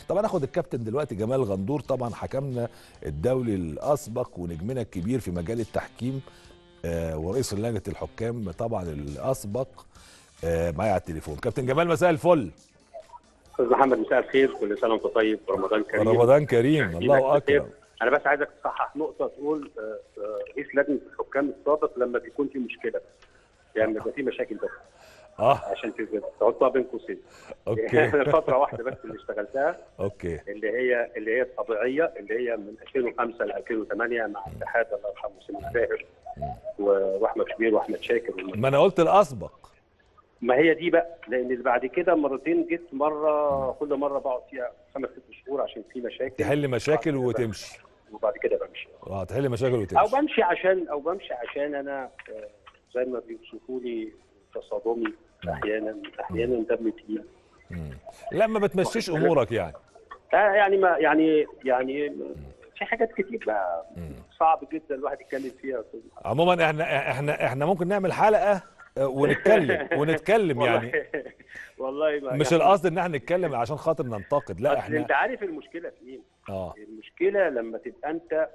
طبعا ناخد الكابتن دلوقتي جمال غندور طبعا حكمنا الدولي الاسبق ونجمنا الكبير في مجال التحكيم آه ورئيس لجنه الحكام طبعا الاسبق آه معايا على التليفون كابتن جمال مساء الفل استاذ محمد مساء الخير كل سنه وانت طيب ورمضان كريم رمضان كريم الله اكبر انا بس عايزك تصحح نقطه تقول آه، آه، رئيس لجنه الحكام السابق لما بيكون في مشكله يعني بيبقى في مشاكل بس اه عشان تثبت تحطها بين قوسين اوكي انا فتره واحده بس اللي اشتغلتها اوكي اللي هي اللي هي الطبيعيه اللي هي من 2005 ل 2008 مع اتحاد الله يرحمه سيدنا زاهر و- واحمد شبير واحمد شاكر والم- ما انا قلت الاسبق ما هي دي بقى لان اللي بعد كده مرتين جيت مره كل مره بقعد فيها خمس ست شهور عشان في مشاكل تحل مشاكل وتمشي وبعد كده بمشي اه تحل مشاكل او وتمشي بمشي عشان او بمشي عشان انا آه، زي ما بيوصفوا لي تصادمي احيانا احيانا دم تقيل مم. لا ما بتمشيش امورك يعني آه يعني ما يعني يعني في حاجات كتير بقى مم. صعب جدا الواحد يتكلم فيها يا أستاذ محمد. عموما احنا احنا احنا ممكن نعمل حلقه آه، ونتكلم ونتكلم يعني والله والله ما مش يعني القصد ان احنا نتكلم عشان خاطر ننتقد لا أصل احنا انت عارف المشكله في ايه؟ اه المشكله لما تبقى انت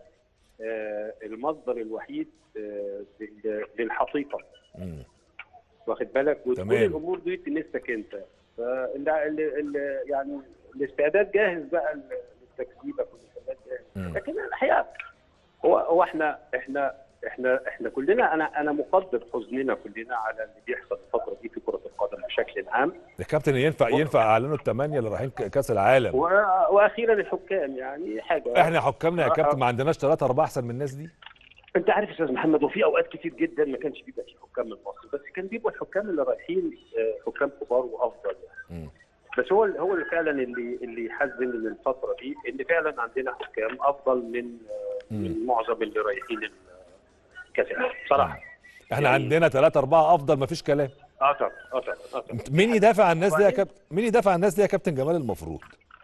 آه، المصدر الوحيد آه، لل- للحقيقه مم. واخد بالك وتكون تمام. الامور دي تنسك انت فال ال- ال- يعني الاستعداد جاهز بقى للتكذيبك والاستعداد مم. جاهز لكن الحقيقه هو هو احنا احنا احنا احنا كلنا انا انا مقدر حزننا كلنا على اللي بيحصل الفتره دي في كره القدم بشكل عام يا كابتن ينفع ينفع اعلنوا الثمانيه اللي رايحين ك- كاس العالم و- واخيرا الحكام يعني حاجه احنا حكامنا يا كابتن ما عندناش ثلاثه اربعه احسن من الناس دي انت عارف يا استاذ محمد وفي اوقات كتير جدا ما كانش بيبقى في حكام من مصر بس كان بيبقوا الحكام اللي رايحين آه، حكام كبار وافضل يعني. مم. بس هو هو اللي فعلا اللي اللي يحزن من الفتره دي ان فعلا عندنا حكام افضل من آه، من معظم اللي رايحين ال- كاس العالم بصراحه احنا يعني- عندنا ثلاثه اربعه افضل ما فيش كلام اه طبعا اه طبعا اه طبعا مين يدافع عن الناس دي يا وبعدين- كابتن مين يدافع عن الناس دي يا كابتن جمال المفروض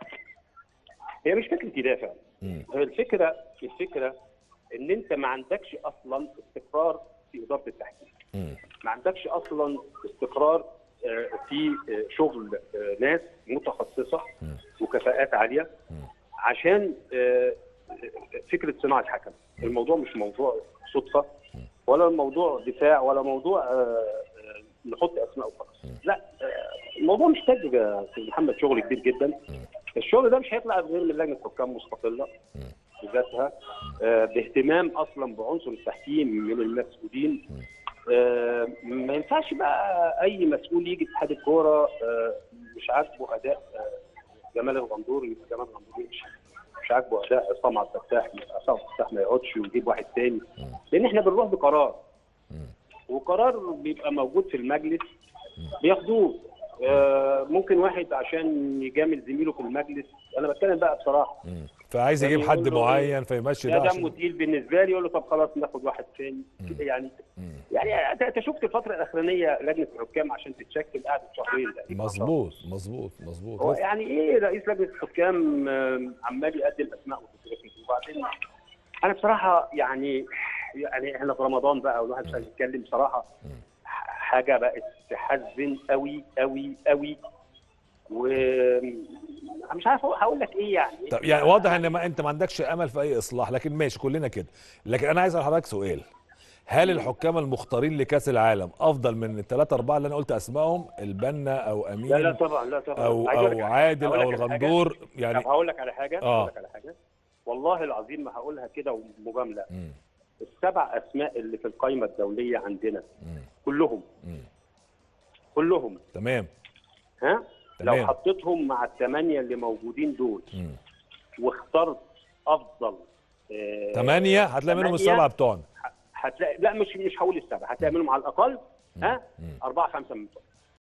هي مش فكره يدافع مم. هي الفكره الفكره ان انت ما عندكش اصلا استقرار في اداره التحكيم مم. ما عندكش اصلا استقرار آه، في آه، شغل آه، ناس متخصصه مم. وكفاءات عاليه مم. عشان آه، فكره صناعه حكم الموضوع مش موضوع صدفه ولا الموضوع دفاع ولا موضوع آه، آه، نحط اسماء وخلاص لا آه، الموضوع محتاج يا استاذ محمد شغل كبير جدا الشغل ده مش هيطلع غير من لجنه حكام مستقله بذاتها آه، باهتمام اصلا بعنصر التحكيم من المسؤولين آه، ما ينفعش بقى اي مسؤول يجي اتحاد الكوره آه، مش عاجبه اداء آه، جمال الغندور يبقى جمال الغندور يمشي مش عاجبه اداء عصام عبد الفتاح يبقى عصام عبد الفتاح ما يقعدش ويجيب واحد تاني لان احنا بنروح بقرار وقرار بيبقى موجود في المجلس بياخدوه آه، ممكن واحد عشان يجامل زميله في المجلس انا بتكلم بقى بصراحه مم. فعايز يعني يجيب حد يقول له معين فيمشي ده ده دمه عشان تقيل بالنسبه لي يقول له طب خلاص ناخد واحد تاني كده يعني مم. يعني انت أنت شفت الفتره الاخرانيه لجنه الحكام عشان تتشكل قعدت شهرين تقريبا مظبوط مظبوط مظبوط هو لازم- يعني ايه رئيس لجنه الحكام آم، عمال يقدم اسماء وتتركز وبعدين انا بصراحه يعني يعني احنا في رمضان بقى والواحد مش عايز يتكلم بصراحه حاجه بقت تحزن قوي قوي قوي و مش عارف هقول لك ايه يعني طب يعني واضح ان ما انت ما عندكش امل في اي اصلاح لكن ماشي كلنا كده لكن انا عايز اسال حضرتك سؤال هل الحكام المختارين لكاس العالم افضل من الثلاثه اربعه اللي انا قلت اسمائهم البنا او امين لا لا طبعا لا طبعا او عايز أقول لك او على حاجة. عادل هقول او لك على حاجة. الغندور يعني طب هقول لك على حاجه آه. هقول لك على حاجه والله العظيم ما هقولها كده مجامله مم. السبع اسماء اللي في القائمه الدوليه عندنا مم. كلهم مم. كلهم تمام ها تمام. لو حطيتهم مع الثمانيه اللي موجودين دول مم. واخترت افضل آه، ثمانية هتلاقي منهم تمانية، السبعة بتوعنا هتلاقي لا مش مش هقول السبعه هتلاقي منهم على الاقل ها مم. اربعه خمسه من دول